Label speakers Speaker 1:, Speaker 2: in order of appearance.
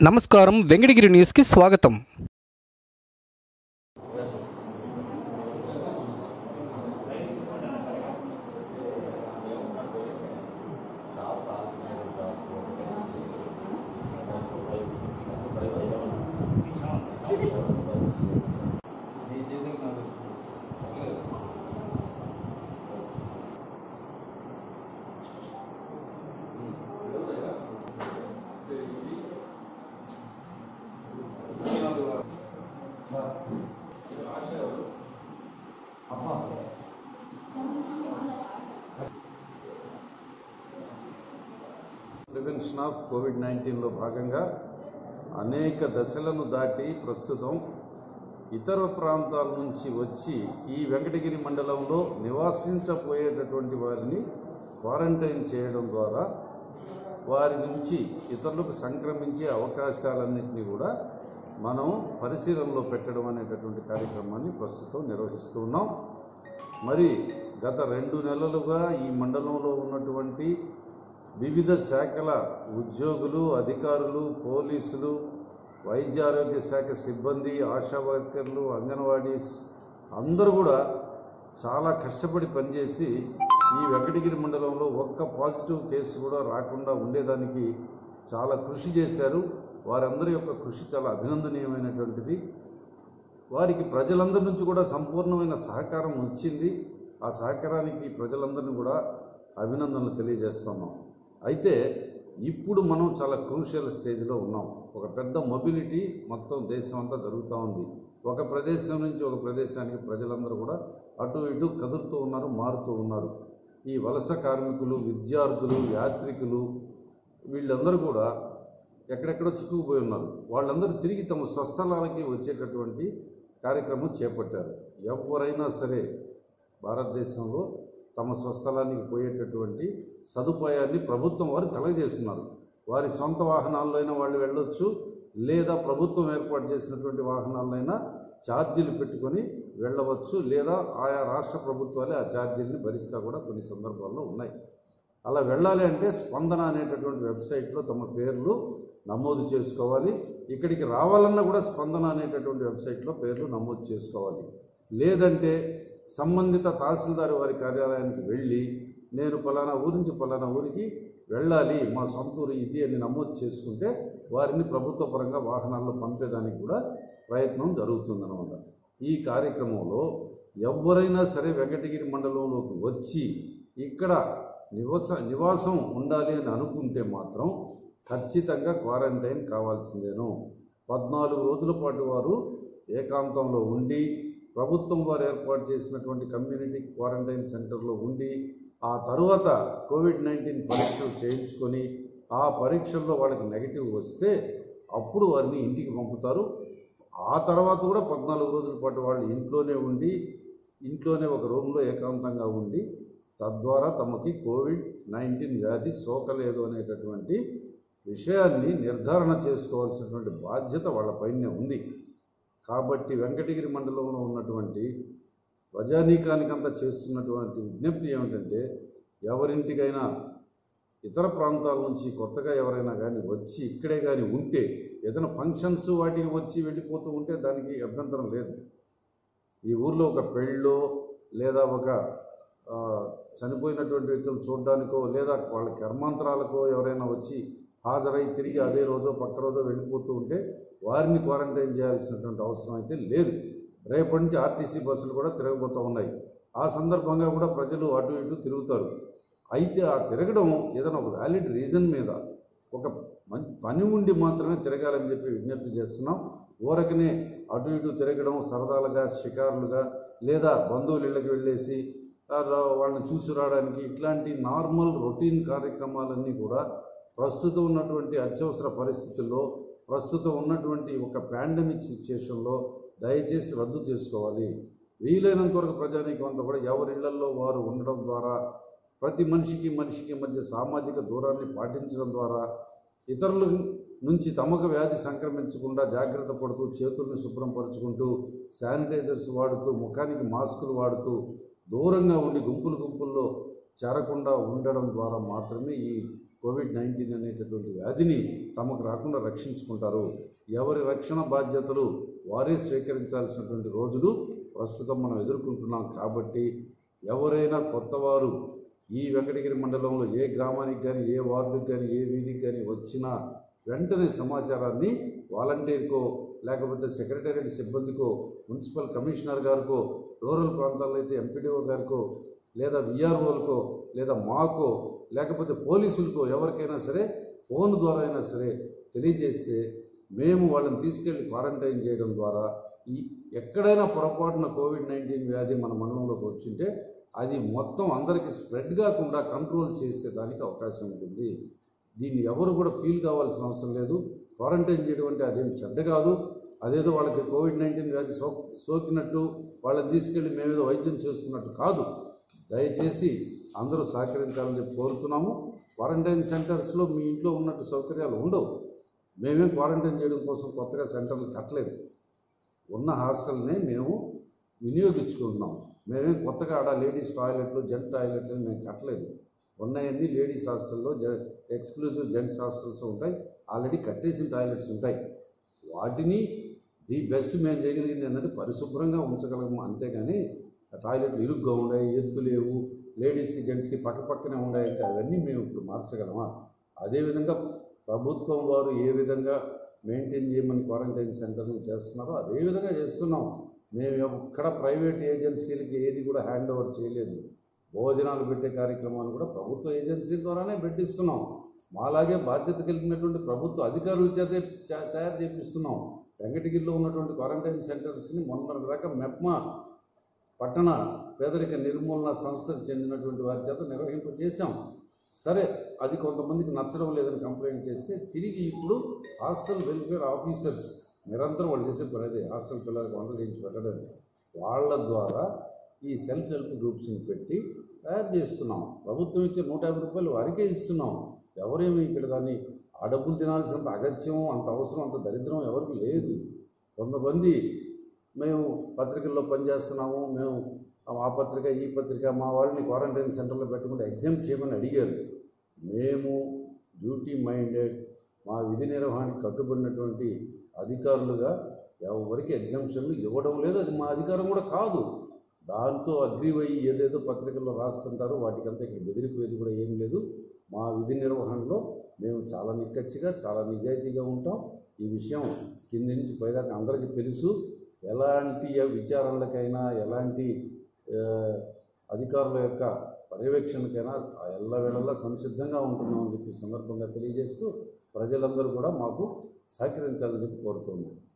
Speaker 1: నమస్కారం వెంకటగిరి న్యూస్కి స్వాగతం
Speaker 2: ప్రివెన్షన్ ఆఫ్ కోవిడ్ నైన్టీన్లో భాగంగా అనేక దశలను దాటి ప్రస్తుతం ఇతర ప్రాంతాల నుంచి వచ్చి ఈ వెంకటగిరి మండలంలో నివాసించబోయేటటువంటి వారిని క్వారంటైన్ చేయడం ద్వారా వారి నుంచి ఇతరులకు సంక్రమించే అవకాశాలన్నింటినీ కూడా మనం పరిశీలనలో పెట్టడం అనేటటువంటి కార్యక్రమాన్ని ప్రస్తుతం నిర్వహిస్తూ ఉన్నాం మరి గత రెండు నెలలుగా ఈ మండలంలో ఉన్నటువంటి వివిధ శాఖల ఉద్యోగులు అధికారులు పోలీసులు వైద్య ఆరోగ్య శాఖ సిబ్బంది ఆశా వర్కర్లు అంగన్వాడీస్ అందరూ కూడా చాలా కష్టపడి పనిచేసి ఈ వెంకటగిరి మండలంలో ఒక్క పాజిటివ్ కేసు కూడా రాకుండా ఉండేదానికి చాలా కృషి చేశారు వారందరి యొక్క కృషి చాలా అభినందనీయమైనటువంటిది వారికి ప్రజలందరి నుంచి కూడా సంపూర్ణమైన సహకారం వచ్చింది ఆ సహకారానికి ప్రజలందరినీ కూడా అభినందనలు తెలియజేస్తున్నాం అయితే ఇప్పుడు మనం చాలా క్రూషియల్ స్టేజ్లో ఉన్నాం ఒక పెద్ద మొబిలిటీ మొత్తం దేశం అంతా జరుగుతూ ఉంది ఒక ప్రదేశం నుంచి ఒక ప్రదేశానికి ప్రజలందరూ కూడా అటు ఇటు కదులుతూ ఉన్నారు మారుతూ ఉన్నారు ఈ వలస కార్మికులు విద్యార్థులు యాత్రికులు వీళ్ళందరూ కూడా ఎక్కడెక్కడో చిక్కుకుపోయి ఉన్నారు వాళ్ళందరూ తిరిగి తమ స్వస్థలాలకి వచ్చేటటువంటి కార్యక్రమం చేపట్టారు ఎవరైనా సరే భారతదేశంలో తమ స్వస్థలానికి పోయేటటువంటి సదుపాయాన్ని ప్రభుత్వం వారు కలగజేస్తున్నారు వారి సొంత వాహనాల్లో అయినా వాళ్ళు వెళ్ళొచ్చు లేదా ప్రభుత్వం ఏర్పాటు చేసినటువంటి వాహనాలైనా ఛార్జీలు పెట్టుకొని వెళ్ళవచ్చు లేదా ఆయా రాష్ట్ర ప్రభుత్వాలే ఆ ఛార్జీల్ని భరిస్తా కూడా కొన్ని సందర్భాల్లో ఉన్నాయి అలా వెళ్ళాలి అంటే స్పందన అనేటటువంటి వెబ్సైట్లో తమ పేర్లు నమోదు చేసుకోవాలి ఇక్కడికి రావాలన్నా కూడా స్పందన అనేటటువంటి వెబ్సైట్లో పేర్లు నమోదు చేసుకోవాలి లేదంటే సంబంధిత తహసీల్దార్ వారి కార్యాలయానికి వెళ్ళి నేను పలానా ఊరి నుంచి పలానా ఊరికి వెళ్ళాలి మా సొంత ఊరు ఇది అని నమోదు చేసుకుంటే వారిని ప్రభుత్వ పరంగా వాహనాల్లో పంపేదానికి కూడా ప్రయత్నం జరుగుతుందన్నమాట ఈ కార్యక్రమంలో ఎవరైనా సరే వెంకటగిరి మండలంలోకి వచ్చి ఇక్కడ నివాస నివాసం ఉండాలి అని అనుకుంటే మాత్రం ఖచ్చితంగా క్వారంటైన్ కావాల్సిందేను పద్నాలుగు రోజుల పాటు వారు ఏకాంతంలో ఉండి ప్రభుత్వం వారు ఏర్పాటు చేసినటువంటి కమ్యూనిటీ క్వారంటైన్ సెంటర్లో ఉండి ఆ తరువాత కోవిడ్ నైన్టీన్ పరీక్షలు చేయించుకొని ఆ పరీక్షల్లో వాళ్ళకి నెగిటివ్ వస్తే అప్పుడు వారిని ఇంటికి పంపుతారు ఆ తర్వాత కూడా పద్నాలుగు రోజుల పాటు వాళ్ళు ఇంట్లోనే ఉండి ఇంట్లోనే ఒక రూమ్లో ఏకాంతంగా ఉండి తద్వారా తమకి కోవిడ్ నైన్టీన్ వ్యాధి సోకలేదు అనేటటువంటి విషయాన్ని నిర్ధారణ చేసుకోవాల్సినటువంటి బాధ్యత వాళ్ళపైనే ఉంది కాబట్టి వెంకటగిరి మండలంలో ఉన్నటువంటి ప్రజానీకానికంతా చేస్తున్నటువంటి విజ్ఞప్తి ఏమిటంటే ఎవరింటికైనా ఇతర ప్రాంతాల నుంచి కొత్తగా ఎవరైనా కానీ వచ్చి ఇక్కడే కానీ ఉంటే ఏదైనా ఫంక్షన్స్ వాటికి వచ్చి వెళ్ళిపోతూ ఉంటే దానికి అభ్యంతరం లేదు ఈ ఊర్లో ఒక పెళ్ళో లేదా ఒక ఆ, చనిపోయినటువంటి వ్యక్తులు చూడడానికో లేదా వాళ్ళ కర్మాంతరాలకో ఎవరైనా వచ్చి హాజరై తిరిగి అదే రోజో పక్క రోజో వెళ్ళిపోతూ ఉంటే వారిని క్వారంటైన్ చేయాల్సినటువంటి అవసరం అయితే లేదు రేపటి నుంచి ఆర్టీసీ బస్సులు కూడా తిరగబోతూ ఉన్నాయి ఆ సందర్భంగా కూడా ప్రజలు అటు ఇటు తిరుగుతారు అయితే ఆ తిరగడం ఏదైనా ఒక వ్యాలిడ్ రీజన్ మీద ఒక మంచి పని ఉండి మాత్రమే తిరగాలని చెప్పి విజ్ఞప్తి చేస్తున్నాం ఊరకనే అటు ఇటు తిరగడం సరదాలుగా షికారులుగా లేదా బంధువుల ఇళ్ళకి వెళ్ళేసి ఆ రా- వాళ్ళని చూసి రావడానికి ఇట్లాంటి నార్మల్ రొటీన్ కార్యక్రమాలన్నీ కూడా ప్రస్తుతం ఉన్నటువంటి అత్యవసర పరిస్థితుల్లో ప్రస్తుతం ఉన్నటువంటి ఒక పాండమిక్ సిచ్యుయేషన్లో దయచేసి రద్దు చేసుకోవాలి వీలైనంత వరకు ప్రజానీకం అంతా కూడా ఎవరిళ్లలో వారు ఉండడం ద్వారా ప్రతి మనిషికి మనిషికి మధ్య సామాజిక దూరాన్ని పాటించడం ద్వారా ఇతరుల నుంచి తమకు వ్యాధి సంక్రమించకుండా జాగ్రత్త పడుతూ చేతుల్ని శుభ్రంపరుచుకుంటూ శానిటైజర్స్ వాడుతూ ముఖానికి మాస్కులు వాడుతూ దూరంగా ఉండి గుంపులు గుంపుల్లో చేరకుండా ఉండడం ద్వారా మాత్రమే ఈ కోవిడ్ నైన్టీన్ అనేటటువంటి వ్యాధిని తమకు రాకుండా రక్షించుకుంటారు ఎవరి రక్షణ బాధ్యతలు వారే స్వీకరించాల్సినటువంటి రోజులు ప్రస్తుతం మనం ఎదుర్కొంటున్నాం కాబట్టి ఎవరైనా కొత్తవారు ఈ వెంకటగిరి మండలంలో ఏ గ్రామానికి కానీ ఏ వార్డుకి కానీ ఏ వీధికి కానీ వచ్చినా వెంటనే సమాచారాన్ని వాలంటీర్కో లేకపోతే సెక్రటేరియట్ సిబ్బందికో మున్సిపల్ కమిషనర్ గారికో రూరల్ ప్రాంతాల్లో అయితే ఎంపీడీఓ గారికో లేదా విఆర్ఓలకో లేదా మాకో లేకపోతే పోలీసులకో ఎవరికైనా సరే ఫోన్ ద్వారా అయినా సరే తెలియజేస్తే మేము వాళ్ళని తీసుకెళ్లి క్వారంటైన్ చేయడం ద్వారా ఈ ఎక్కడైనా పొరపాటున కోవిడ్ నైన్టీన్ వ్యాధి మన మండలంలోకి వచ్చింటే అది మొత్తం అందరికీ స్ప్రెడ్ కాకుండా కంట్రోల్ చేసేదానికి అవకాశం ఉంటుంది దీన్ని ఎవరు కూడా ఫీల్ కావాల్సిన అవసరం లేదు క్వారంటైన్ చేయడం అంటే అదేం చెడ్డ కాదు అదేదో వాళ్ళకి కోవిడ్ నైన్టీన్ వ్యాధి సో సోకినట్టు వాళ్ళని తీసుకెళ్ళి మేమేదో వైద్యం చేస్తున్నట్టు కాదు దయచేసి అందరూ సహకరించాలని చెప్పి కోరుతున్నాము క్వారంటైన్ సెంటర్స్లో మీ ఇంట్లో ఉన్నట్టు సౌకర్యాలు ఉండవు మేమేం క్వారంటైన్ చేయడం కోసం కొత్తగా సెంటర్లు కట్టలేదు ఉన్న హాస్టల్నే మేము వినియోగించుకుంటున్నాం మేమేం కొత్తగా ఆడ లేడీస్ టాయిలెట్లు జెంట్ టాయిలెట్లు మేము కట్టలేదు ఉన్నాయన్నీ లేడీస్ హాస్టల్లో జె ఎక్స్క్లూజివ్ జెంట్స్ హాస్టల్స్ ఉంటాయి ఆల్రెడీ కట్టేసిన టాయిలెట్స్ ఉంటాయి వాటిని ది బెస్ట్ మేము చేయగలిగింది ఏంటంటే పరిశుభ్రంగా ఉంచగలము అంతేగాని ఆ టాయిలెట్లు ఇరుగ్గా ఉన్నాయి ఎత్తు లేవు లేడీస్కి జెంట్స్కి పక్క పక్కనే ఉన్నాయంటే అవన్నీ మేము ఇప్పుడు మార్చగలమా అదేవిధంగా ప్రభుత్వం వారు ఏ విధంగా మెయింటైన్ చేయమని క్వారంటైన్ సెంటర్లు చేస్తున్నారో అదే విధంగా చేస్తున్నాం మేము ఎక్కడ ప్రైవేట్ ఏజెన్సీలకి ఏది కూడా హ్యాండ్ ఓవర్ చేయలేదు భోజనాలు పెట్టే కార్యక్రమాలు కూడా ప్రభుత్వ ఏజెన్సీ ద్వారానే పెట్టిస్తున్నాం మాలాగే బాధ్యత కలిగినటువంటి ప్రభుత్వ అధికారుల చేతే చే- తయారు చేపిస్తున్నాం వెంకటగిరిలో ఉన్నటువంటి క్వారంటైన్ సెంటర్స్ని మొన్న దాకా మెప్మా పట్టణ పేదరిక నిర్మూలన సంస్థకు చెందినటువంటి వారి చేత నిర్వహింప చేశాం సరే అది కొంతమందికి నచ్చడం లేదని కంప్లైంట్ చేస్తే తిరిగి ఇప్పుడు హాస్టల్ వెల్ఫేర్ ఆఫీసర్స్ నిరంతరం వాళ్ళు చేసే పని అదే హాస్టల్ పిల్లలకు వంటలు చేయించి పెట్టడం వాళ్ళ ద్వారా ఈ సెల్ఫ్ హెల్ప్ గ్రూప్స్ని పెట్టి తయారు చేస్తున్నాం ప్రభుత్వం ఇచ్చే నూట యాభై రూపాయలు వారికే ఇస్తున్నాం ఎవరేమి ఇక్కడ దాన్ని ఆ డబ్బులు తినాల్సినంత అగత్యం అంత అవసరం అంత దరిద్రం ఎవరికి లేదు కొంతమంది మేము పత్రికల్లో పనిచేస్తున్నాము మేము ఆ పత్రిక ఈ పత్రిక మా వాళ్ళని క్వారంటైన్ సెంటర్లో పెట్టకుండా ఎగ్జామ్ చేయమని అడిగారు మేము డ్యూటీ మైండెడ్ మా విధి నిర్వహణకి కట్టుబడినటువంటి అధికారులుగా ఎవరికి ఎగ్జామ్షన్లు ఇవ్వడం లేదు అది మా అధికారం కూడా కాదు దాంతో అగ్రీవ్ అయ్యి ఏదేదో పత్రికల్లో రాస్తుంటారో వాటికంతా ఇక్కడ బెదిరిపోయేది కూడా ఏం లేదు మా విధి నిర్వహణలో మేము చాలా నిక్కచ్చిగా చాలా నిజాయితీగా ఉంటాం ఈ విషయం కింది నుంచి పైదాకా అందరికీ తెలుసు ఎలాంటి విచారణలకైనా ఎలాంటి ఆ, అధికారుల యొక్క పర్యవేక్షణకైనా ఎల్లవేళలా సంసిద్ధంగా ఉంటున్నామని చెప్పి ఈ సందర్భంగా తెలియజేస్తూ ప్రజలందరూ కూడా మాకు సహకరించాలని చెప్పి కోరుతున్నాం